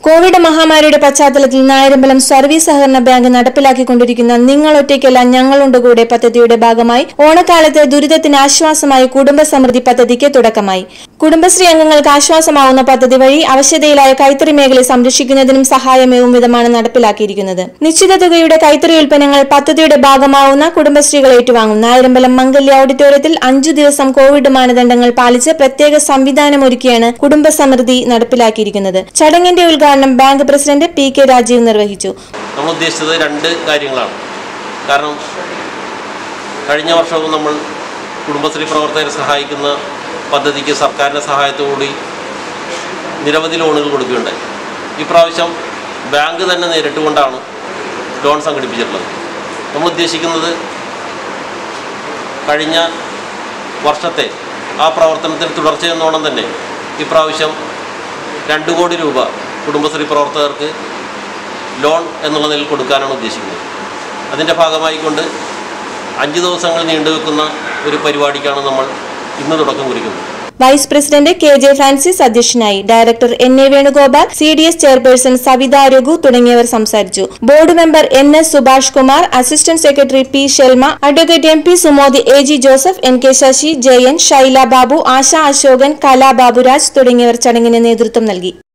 Covid മഹാമാരിയുടെ പശ്ചാത്തലത്തിൽ Nayarambalam service സഹകരണ ബാങ്ക് നടപ്പിലാക്കിക്കൊണ്ടിരിക്കുന്ന നിങ്ങൾ ഒറ്റയ്ക്കല്ല ഞങ്ങളുണ്ട് കൂടെ പദ്ധതിയുടെ ഭാഗമായി ഓണക്കാലത്ത് ദുരിതത്തിന് ആശ്വാസമായി കുടുംബ സമൃദ്ധി പദ്ധതിക്ക് തുടക്കമായി കുടുംബശ്രീ അംഗങ്ങൾക്ക് ആശ്വാസമാവുന്ന പദ്ധതി വഴി അവശതയിലായ കൈത്തറി മേഖലയെ സംരക്ഷിക്കുന്നതിനും സഹായമേവും വിധമാണ് നടപ്പിലാക്കിയിരിക്കുന്നത് നിശ്ചിത തുകയുടെ കൈത്തറി ഉൽപ്പന്നങ്ങൾ പദ്ധതിയുടെ ഭാഗമാവുന്ന കുടുംബശ്രീകൾ ഏറ്റുവാങ്ങും നായരമ്പലം മംഗല്യ ഓഡിറ്റോറിയത്തിൽ അഞ്ചു ദിവസം കോവിഡ് മാനദണ്ഡങ്ങൾ പാലിച്ച് പ്രത്യേക സംവിധാനം ഒരുക്കിയാണ് കുടുംബ സമൃദ്ധി നടപ്പിലാക്കിയിരിക്കുന്നത് ചടങ്ങിന്റെ ഉദ്ഘാടനം bank president P K Rajeev നിർവഹിച്ചു നമ്മൾ ഉദ്ദേശിച്ചത് രണ്ട് കാര്യങ്ങളാണ് കാരണം കഴിഞ്ഞ വർഷവും നമ്മൾ കുടുംബശ്രീ പ്രവർത്തകരെ സഹായിക്കുന്ന പദ്ധതിക്ക് സർക്കാരിൻ്റെ സഹായത്തോടുകൂടി നിരവധി ലോണുകൾ കൊടുക്കുകയുണ്ടായി ഇപ്രാവശ്യം ബാങ്ക് തന്നെ നേരിട്ട് കൊണ്ടാണ് ലോൺ സംഘടിപ്പിച്ചിട്ടുള്ളത് നമ്മൾ ഉദ്ദേശിക്കുന്നത് കഴിഞ്ഞ വർഷത്തെ ആ പ്രവർത്തനത്തിൽ തുടർച്ചയെന്നോണം തന്നെ ഇപ്രാവശ്യം രണ്ട് കോടി രൂപ കുടുംബശ്രീ പ്രവർത്തകർക്ക് ലോൺ എന്നുള്ള നിലയിൽ കൊടുക്കാനാണ് ഉദ്ദേശിക്കുന്നത് അതിൻ്റെ ഭാഗമായിക്കൊണ്ട് അഞ്ച് ദിവസങ്ങൾ നീണ്ടുവെക്കുന്ന ഒരു പരിപാടിക്കാണ് നമ്മൾ ഇന്ന് തുടക്കം കുറിക്കുന്നത് vice president K J Francis അധ്യക്ഷനായി director N A Venugopal C D S chairperson Savitha Raghu തുടങ്ങിയവർ സംസാരിച്ചു board member N S Subhash Kumar assistant secretary P Shelma advocate M P Sumod A G Joseph N K Sasi Jayan Shaila Babu Asha Ashokan Kala Baburaj തുടങ്ങിയവർ ചടങ്ങിന് നേതൃത്വം നൽകി